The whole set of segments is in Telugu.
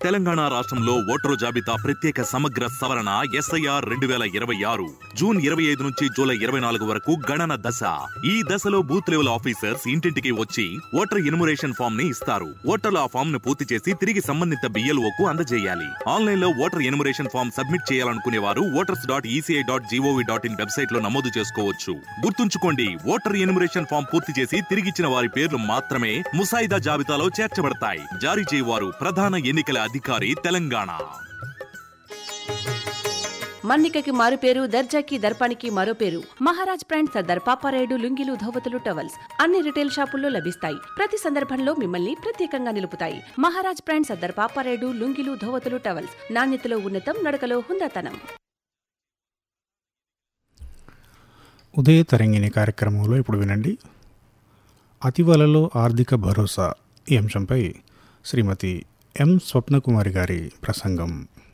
తెలంగాణ రాష్ట్రంలో ఓటరు జాబితా ప్రత్యేక సమగ్ర సవరణ ఎస్ఐఆర్ రెండు వేల ఇరవై ఆరు జూన్ ఇరవై ఐదు నుంచి జూలై ఇరవై నాలుగు వరకు గణన దశ ఈ దశలో బూత్ లెవెల్ ఆఫీసర్స్ ఇంటింటికి వచ్చి ఓటర్ ఎన్యుమరేషన్ ఫామ్ ని ఇస్తారు ఓటర్లు ఆ ఫామ్ ను పూర్తి చేసి తిరిగి సంబంధిత బిఎల్ఓకు అందజేయాలి ఆన్లైన్ లో ఓటర్ ఎన్యుమరేషన్ ఫామ్ సబ్మిట్ చేయాలనుకునే వారు voters dot ECI dot GOV dot in website లో నమోదు చేసుకోవచ్చు గుర్తుంచుకోండి ఓటర్ ఎన్యుమరేషన్ ఫామ్ పూర్తి చేసి తిరిగిచ్చిన వారి పేర్లు మాత్రమే ముసాయిదా జాబితాలో చేర్చబడతాయి జారీ చేయవారు ప్రధాన ఎన్నికల అధికారి తెలంగాణ మన్నికకి మారు పేరు దర్జాకి దర్పానికి మరో పేరు మహారాజ్ బ్రాండ్ సర్దార్ పాపారాయుడు లుంగిలు ధోవతులు టవల్స్ అన్ని రిటైల్ షాపుల్లో లభిస్తాయి ప్రతి సందర్భంలో మిమ్మల్ని ప్రత్యేకంగా నిలుపుతాయి మహారాజ్ బ్రాండ్ సర్దార్ పాపారాయుడు లుంగిలు ధోవతులు టవల్స్ నాణ్యతలో ఉన్నతం నడకలో హుందాతనం ఉదయ తరంగిణి కార్యక్రమంలో ఇప్పుడు వినండి అతివలలో ఆర్థిక భరోసా ఈ అంశంపై శ్రీమతి ఎం స్వప్నకుమారి గారి ప్రసంగం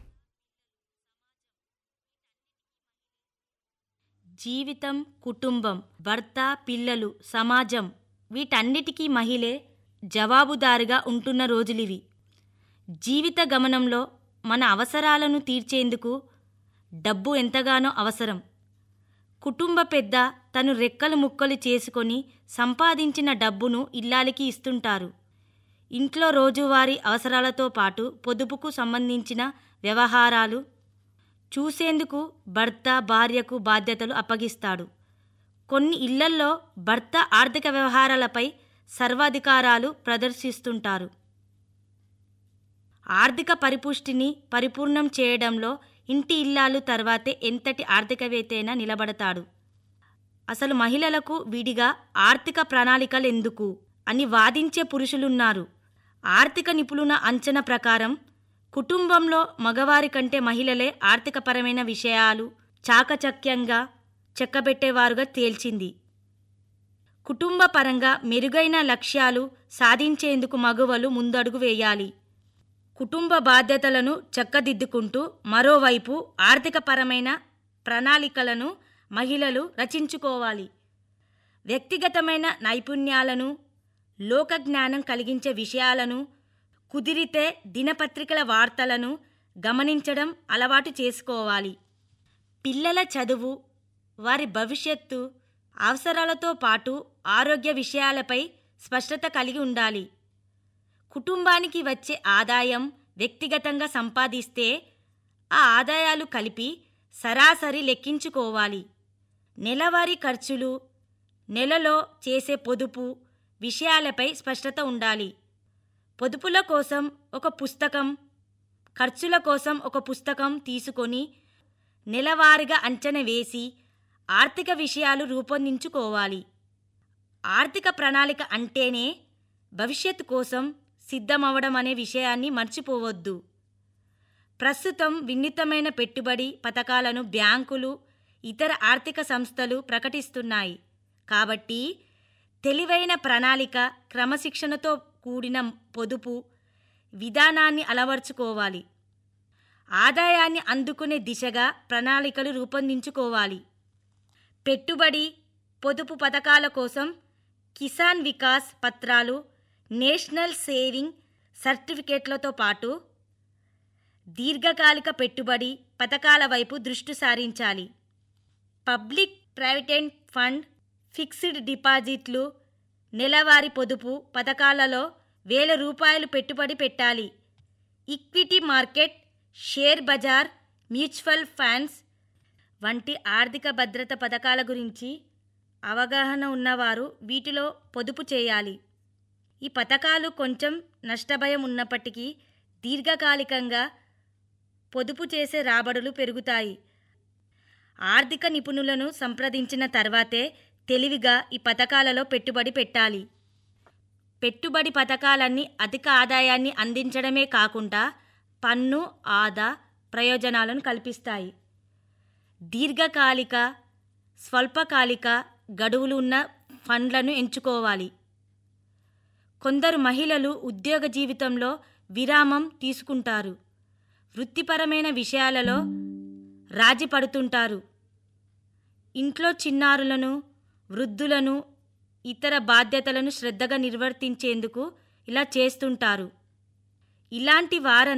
జీవితం కుటుంబం భర్త పిల్లలు సమాజం వీటన్నిటికీ మహిళే జవాబుదారుగా ఉంటున్న రోజులివి జీవిత గమనంలో మన అవసరాలను తీర్చేందుకు డబ్బు ఎంతగానో అవసరం కుటుంబ పెద్ద తను రెక్కలు ముక్కలు చేసుకొని సంపాదించిన డబ్బును ఇల్లాలికి ఇస్తుంటారు ఇంట్లో రోజువారీ అవసరాలతో పాటు పొదుపుకు సంబంధించిన వ్యవహారాలు చూసేందుకు భర్త భార్యకు బాధ్యతలు అప్పగిస్తాడు కొన్ని ఇళ్లల్లో భర్త ఆర్థిక వ్యవహారాలపై సర్వాధికారాలు ప్రదర్శిస్తుంటారు ఆర్థిక పరిపుష్టిని పరిపూర్ణం చేయడంలో ఇంటి ఇల్లాలు తర్వాతే ఎంతటి ఆర్థికవేత్తైనా నిలబడతాడు అసలు మహిళలకు విడిగా ఆర్థిక ప్రణాళికలు ఎందుకు అని వాదించే పురుషులున్నారు ఆర్థిక నిపుణుల అంచనా ప్రకారం కుటుంబంలో మగవారి కంటే మహిళలే ఆర్థికపరమైన విషయాలు చాకచక్యంగా చెక్కబెట్టేవారుగా తేల్చింది కుటుంబ పరంగా మెరుగైన లక్ష్యాలు సాధించేందుకు మగవలు ముందడుగు వేయాలి కుటుంబ బాధ్యతలను చక్కదిద్దుకుంటూ మరోవైపు ఆర్థికపరమైన ప్రణాళికలను మహిళలు రచించుకోవాలి వ్యక్తిగతమైన నైపుణ్యాలను లోకజ్ఞానం కలిగించే విషయాలను కుదిరితే దినపత్రికల వార్తలను గమనించడం అలవాటు చేసుకోవాలి పిల్లల చదువు వారి భవిష్యత్తు అవసరాలతో పాటు ఆరోగ్య విషయాలపై స్పష్టత కలిగి ఉండాలి కుటుంబానికి వచ్చే ఆదాయం వ్యక్తిగతంగా సంపాదిస్తే ఆ ఆదాయాలు కలిపి సరాసరి లెక్కించుకోవాలి నెలవారీ ఖర్చులు నెలలో చేసే పొదుపు విషయాలపై స్పష్టత ఉండాలి పొదుపుల కోసం ఒక పుస్తకం ఖర్చుల కోసం ఒక పుస్తకం తీసుకొని నెలవారీగా అంచనా వేసి ఆర్థిక విషయాలు రూపొందించుకోవాలి ఆర్థిక ప్రణాళిక అంటేనే భవిష్యత్తు కోసం సిద్ధమవడం అనే విషయాన్ని మర్చిపోవద్దు ప్రస్తుతం వినూత్నమైన పెట్టుబడి పథకాలను బ్యాంకులు ఇతర ఆర్థిక సంస్థలు ప్రకటిస్తున్నాయి కాబట్టి తెలివైన ప్రణాళిక క్రమశిక్షణతో కూడిన పొదుపు విధానాన్ని అలవర్చుకోవాలి ఆదాయాన్ని అందుకునే దిశగా ప్రణాళికలు రూపొందించుకోవాలి పెట్టుబడి పొదుపు పథకాల కోసం కిసాన్ వికాస్ పత్రాలు నేషనల్ సేవింగ్ సర్టిఫికేట్లతో పాటు దీర్ఘకాలిక పెట్టుబడి పథకాల వైపు దృష్టి సారించాలి పబ్లిక్ ప్రైవేట్ ఫండ్ ఫిక్స్డ్ డిపాజిట్లు నెలవారీ పొదుపు పథకాలలో వేల రూపాయలు పెట్టుబడి పెట్టాలి ఈక్విటీ మార్కెట్ షేర్ బజార్ మ్యూచువల్ ఫండ్స్ వంటి ఆర్థిక భద్రత పథకాల గురించి అవగాహన ఉన్నవారు వీటిలో పొదుపు చేయాలి ఈ పథకాలు కొంచెం నష్టభయం ఉన్నప్పటికీ దీర్ఘకాలికంగా పొదుపు చేసే రాబడులు పెరుగుతాయి ఆర్థిక నిపుణులను సంప్రదించిన తర్వాతే తెలివిగా ఈ పథకాలలో పెట్టుబడి పెట్టాలి పెట్టుబడి పథకాలన్నీ అధిక ఆదాయాన్ని అందించడమే కాకుండా పన్ను ఆదా ప్రయోజనాలను కల్పిస్తాయి దీర్ఘకాలిక స్వల్పకాలిక గడువులు ఉన్న ఫండ్లను ఎంచుకోవాలి కొందరు మహిళలు ఉద్యోగ జీవితంలో విరామం తీసుకుంటారు వృత్తిపరమైన విషయాలలో రాజీ పడుతుంటారు ఇంట్లో చిన్నారులను వృద్ధులను ఇతర బాధ్యతలను శ్రద్ధగా నిర్వర్తించేందుకు ఇలా చేస్తుంటారు ఇలాంటి వారంతా